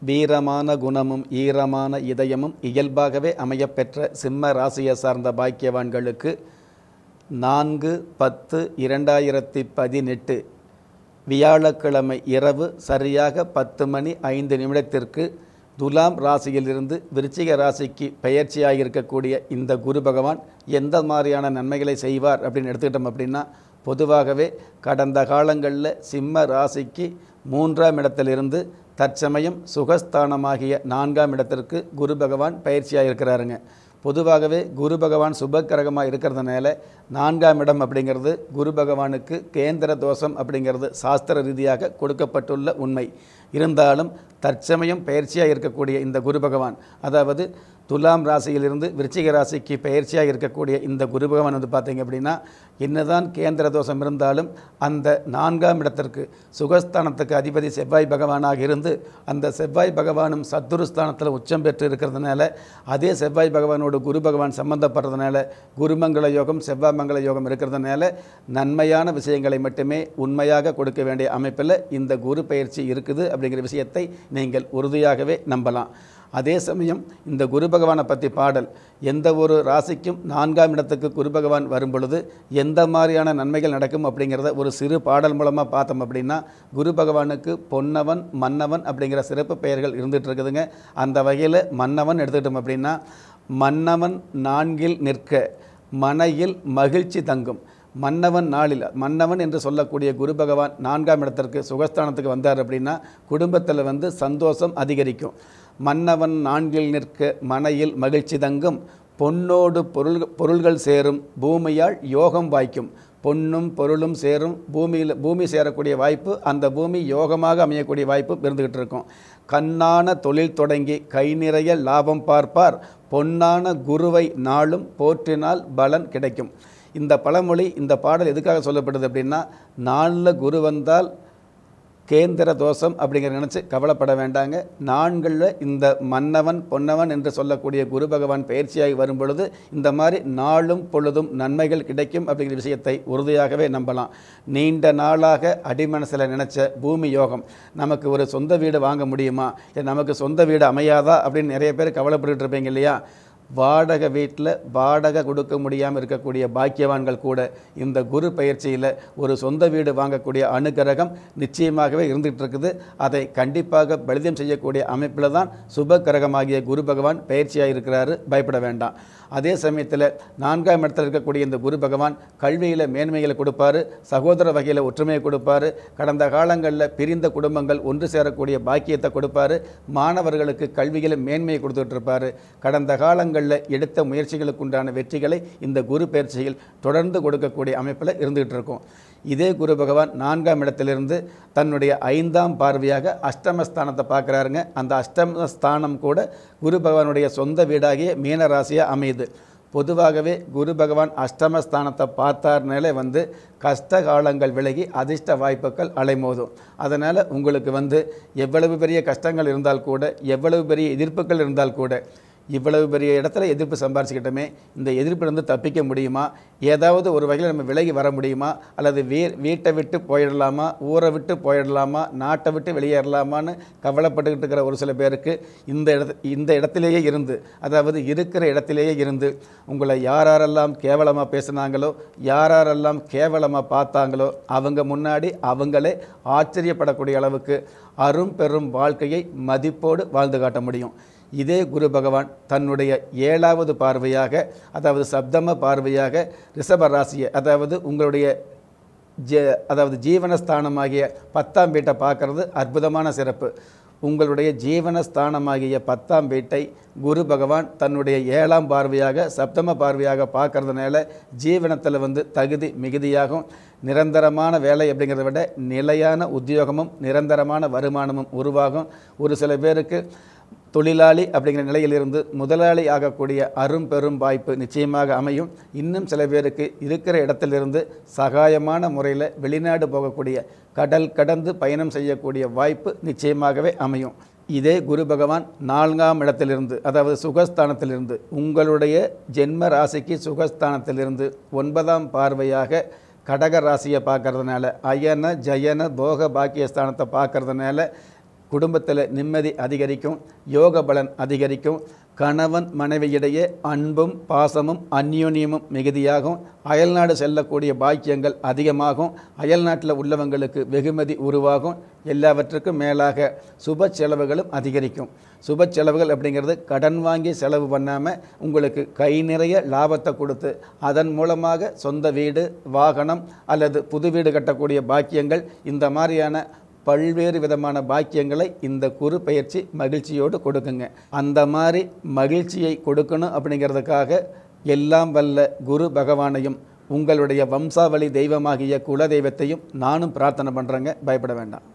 வீரமான குணமும் ஈரமான இதயமும் இயல்பாகவே அமையப்பெற்ற சிம்ம ராசியை சார்ந்த பாக்கியவான்களுக்கு நான்கு பத்து இரண்டாயிரத்தி பதினெட்டு வியாழக்கிழமை இரவு சரியாக பத்து மணி ஐந்து நிமிடத்திற்கு துலாம் ராசியிலிருந்து விருச்சிக ராசிக்கு பெயர்ச்சியாக இருக்கக்கூடிய இந்த குரு பகவான் எந்த மாதிரியான நன்மைகளை செய்வார் அப்படின்னு எடுத்துக்கிட்டோம் அப்படின்னா பொதுவாகவே கடந்த காலங்களில் சிம்ம ராசிக்கு மூன்றாம் இடத்திலிருந்து தற்சமயம் சுகஸ்தானமாகிய நான்காம் இடத்திற்கு குரு பகவான் பயிற்சியாக இருக்கிறாருங்க பொதுவாகவே குரு பகவான் சுபக்கிரகமாக இருக்கிறதுனால நான்காம் இடம் அப்படிங்கிறது குரு பகவானுக்கு கேந்திர தோஷம் அப்படிங்கிறது சாஸ்திர ரீதியாக கொடுக்கப்பட்டுள்ள உண்மை இருந்தாலும் தற்சமயம் பயிற்சியாக இருக்கக்கூடிய இந்த குரு பகவான் அதாவது துலாம் ராசியிலிருந்து விருச்சிக ராசிக்கு பயிற்சியாக இருக்கக்கூடிய இந்த குரு பகவான் வந்து பார்த்தீங்க அப்படின்னா என்னதான் கேந்திர தோஷம் இருந்தாலும் அந்த நான்காம் இடத்திற்கு சுகஸ்தானத்துக்கு அதிபதி செவ்வாய் பகவானாக இருந்து அந்த செவ்வாய் பகவானும் சத்துருஸ்தானத்தில் உச்சம் பெற்று இருக்கிறதுனால அதே செவ்வாய் பகவானோடு குரு பகவான் சம்பந்தப்படுறதுனால குருமங்கள யோகம் செவ்வாய் மங்கள யோகம் இருக்கிறதுனால நன்மையான விஷயங்களை மட்டுமே உண்மையாக கொடுக்க வேண்டிய அமைப்பில் இந்த குரு பயிற்சி இருக்குது அப்படிங்கிற விஷயத்தை நீங்கள் உறுதியாகவே நம்பலாம் அதே சமயம் இந்த குரு பகவானை பற்றி பாடல் எந்த ஒரு ராசிக்கும் நான்காம் இடத்துக்கு குரு பகவான் வரும் பொழுது எந்த மாதிரியான நன்மைகள் நடக்கும் அப்படிங்கிறத ஒரு சிறு பாடல் மூலமாக பார்த்தோம் அப்படின்னா குரு பகவானுக்கு பொன்னவன் மன்னவன் அப்படிங்கிற சிறப்பு பெயர்கள் இருந்துகிட்டு இருக்குதுங்க அந்த வகையில் மன்னவன் எடுத்துக்கிட்டோம் அப்படின்னா மன்னவன் நான்கில் நிற்க மனையில் மகிழ்ச்சி தங்கும் மன்னவன் நாளில் மன்னவன் என்று சொல்லக்கூடிய குரு பகவான் நான்காம் இடத்திற்கு சுகஸ்தானத்துக்கு வந்தார் அப்படின்னா குடும்பத்தில் வந்து சந்தோஷம் அதிகரிக்கும் மன்னவன் நான்கில் நிற்க மனையில் மகிழ்ச்சி தங்கும் பொன்னோடு பொருள் பொருள்கள் சேரும் பூமியால் யோகம் வாய்க்கும் பொன்னும் பொருளும் சேரும் பூமியில் பூமி சேரக்கூடிய வாய்ப்பு அந்த பூமி யோகமாக அமையக்கூடிய வாய்ப்பு இருந்துகிட்டு இருக்கும் கண்ணான தொழில் தொடங்கி கை நிறைய லாபம் பார்ப்பார் பொன்னான குருவை நாளும் போற்றினால் பலன் கிடைக்கும் இந்த பழமொழி இந்த பாடல் எதுக்காக சொல்லப்படுது அப்படின்னா நாளில் குரு வந்தால் கேந்திர தோஷம் அப்படிங்கிற நினச்சி கவலைப்பட வேண்டாங்க நான்களில் இந்த மன்னவன் பொன்னவன் என்று சொல்லக்கூடிய குரு பகவான் பயிற்சியாகி வரும் பொழுது இந்த மாதிரி நாளும் பொழுதும் நன்மைகள் கிடைக்கும் அப்படிங்கிற விஷயத்தை உறுதியாகவே நம்பலாம் நீண்ட நாளாக அடிமனசில் நினச்ச பூமி யோகம் நமக்கு ஒரு சொந்த வீடு வாங்க முடியுமா இல்லை நமக்கு சொந்த வீடு அமையாதா அப்படின்னு நிறைய பேர் கவலைப்பட்டுட்டு இருப்பீங்க இல்லையா வாடகை வீட்டில் வாடகை கொடுக்க முடியாமல் இருக்கக்கூடிய பாக்கியவான்கள் கூட இந்த குரு பயிற்சியில் ஒரு சொந்த வீடு வாங்கக்கூடிய அனுகிரகம் நிச்சயமாகவே இருந்துகிட்டு இருக்குது அதை கண்டிப்பாக பலிதம் செய்யக்கூடிய அமைப்பில் தான் சுப கிரகமாகிய குரு பகவான் பயிற்சியாக இருக்கிறாரு பயப்பட வேண்டாம் அதே சமயத்தில் நான்காம் இடத்தில் இருக்கக்கூடிய இந்த குரு பகவான் கல்வியில் மேன்மைகளை கொடுப்பாரு சகோதர வகையில் ஒற்றுமையை கொடுப்பாரு கடந்த காலங்களில் பிரிந்த குடும்பங்கள் ஒன்று சேரக்கூடிய பாக்கியத்தை கொடுப்பாரு மாணவர்களுக்கு கல்வியில் மேன்மையை கொடுத்துட்டு இருப்பாரு கடந்த காலங்களில் எடுத்த முயற்சிகளுக்கு உண்டான வெற்றிகளை இந்த குரு பயிற்சியில் தொடர்ந்து கொடுக்கக்கூடிய அமைப்பில் இருந்துகிட்டு இருக்கும் இதே குரு பகவான் நான்காம் இடத்திலிருந்து தன்னுடைய ஐந்தாம் பார்வையாக அஷ்டமஸ்தானத்தை பார்க்குறாருங்க அந்த அஷ்டமஸ்தானம் கூட குரு பகவானுடைய சொந்த வீடாகிய மீன ராசியாக அமையுது பொதுவாகவே குரு பகவான் அஷ்டமஸ்தானத்தை பார்த்தார்னாலே வந்து கஷ்ட காலங்கள் விலகி அதிர்ஷ்ட வாய்ப்புகள் அலைமோதும் அதனால் உங்களுக்கு வந்து எவ்வளவு பெரிய கஷ்டங்கள் இருந்தால் கூட எவ்வளவு பெரிய எதிர்ப்புகள் இருந்தால் கூட இவ்வளவு பெரிய இடத்துல எதிர்ப்பு சம்பாரிச்சுக்கிட்டோமே இந்த எதிர்ப்பிலிருந்து தப்பிக்க முடியுமா ஏதாவது ஒரு வகையில் நம்ம விலகி வர முடியுமா அல்லது வீ வீட்டை விட்டு போயிடலாமா ஊரை விட்டு போயிடலாமா நாட்டை விட்டு வெளியேறலாமான்னு கவலைப்பட்டுக்கிட்டு இருக்கிற ஒரு சில பேருக்கு இந்த இடத்து இந்த இடத்திலேயே இருந்து அதாவது இருக்கிற இடத்திலேயே இருந்து உங்களை யாரெல்லாம் கேவலமாக பேசுனாங்களோ யாரெல்லாம் கேவலமாக பார்த்தாங்களோ அவங்க முன்னாடி அவங்களே ஆச்சரியப்படக்கூடிய அளவுக்கு அரும் பெரும் வாழ்க்கையை மதிப்போடு வாழ்ந்து காட்ட முடியும் இதே குரு பகவான் தன்னுடைய ஏழாவது பார்வையாக அதாவது சப்தம பார்வையாக ரிஷப ராசியை அதாவது உங்களுடைய ஜ அதாவது ஜீவனஸ்தானமாகிய பத்தாம் வீட்டை பார்க்கறது அற்புதமான சிறப்பு உங்களுடைய ஜீவனஸ்தானமாகிய பத்தாம் வீட்டை குரு பகவான் தன்னுடைய ஏழாம் பார்வையாக சப்தம பார்வையாக பார்க்கறதுனால ஜீவனத்தில் வந்து தகுதி மிகுதியாகும் நிரந்தரமான வேலை அப்படிங்கிறத விட நிலையான உத்தியோகமும் நிரந்தரமான வருமானமும் உருவாகும் ஒரு சில பேருக்கு தொழிலாளி அப்படிங்கிற நிலையிலிருந்து முதலாளி ஆகக்கூடிய அரும் பெரும் வாய்ப்பு நிச்சயமாக அமையும் இன்னும் சில பேருக்கு இருக்கிற இடத்திலிருந்து சகாயமான முறையில் வெளிநாடு போகக்கூடிய கடல் கடந்து பயணம் செய்யக்கூடிய வாய்ப்பு நிச்சயமாகவே அமையும் இதே குரு பகவான் நான்காம் இடத்திலிருந்து அதாவது சுகஸ்தானத்திலிருந்து உங்களுடைய ஜென்ம ராசிக்கு சுகஸ்தானத்திலிருந்து ஒன்பதாம் பார்வையாக கடக ராசியை பார்க்கறதுனால அயன ஜயன போக பாக்கியஸ்தானத்தை பார்க்கறதுனால குடும்பத்தில் நிம்மதி அதிகரிக்கும் யோக பலன் அதிகரிக்கும் கணவன் மனைவியிடையே அன்பும் பாசமும் அந்யோன்யமும் மிகுதியாகும் அயல்நாடு செல்லக்கூடிய பாக்கியங்கள் அதிகமாகும் அயல்நாட்டில் உள்ளவங்களுக்கு வெகுமதி உருவாகும் எல்லாவற்றுக்கும் மேலாக சுப செலவுகளும் அதிகரிக்கும் சுப செலவுகள் அப்படிங்கிறது கடன் வாங்கி செலவு பண்ணாமல் உங்களுக்கு கை நிறைய லாபத்தை கொடுத்து அதன் மூலமாக சொந்த வீடு வாகனம் அல்லது புது வீடு கட்டக்கூடிய பாக்கியங்கள் இந்த மாதிரியான பல்வேறு விதமான பாக்கியங்களை இந்த குரு பயிற்சி மகிழ்ச்சியோடு கொடுக்குங்க அந்த மாதிரி மகிழ்ச்சியை கொடுக்கணும் அப்படிங்கிறதுக்காக எல்லாம் வல்ல குரு பகவானையும் உங்களுடைய வம்சாவளி தெய்வமாகிய குலதெய்வத்தையும் நானும் பிரார்த்தனை பண்ணுறேங்க பயப்பட வேண்டாம்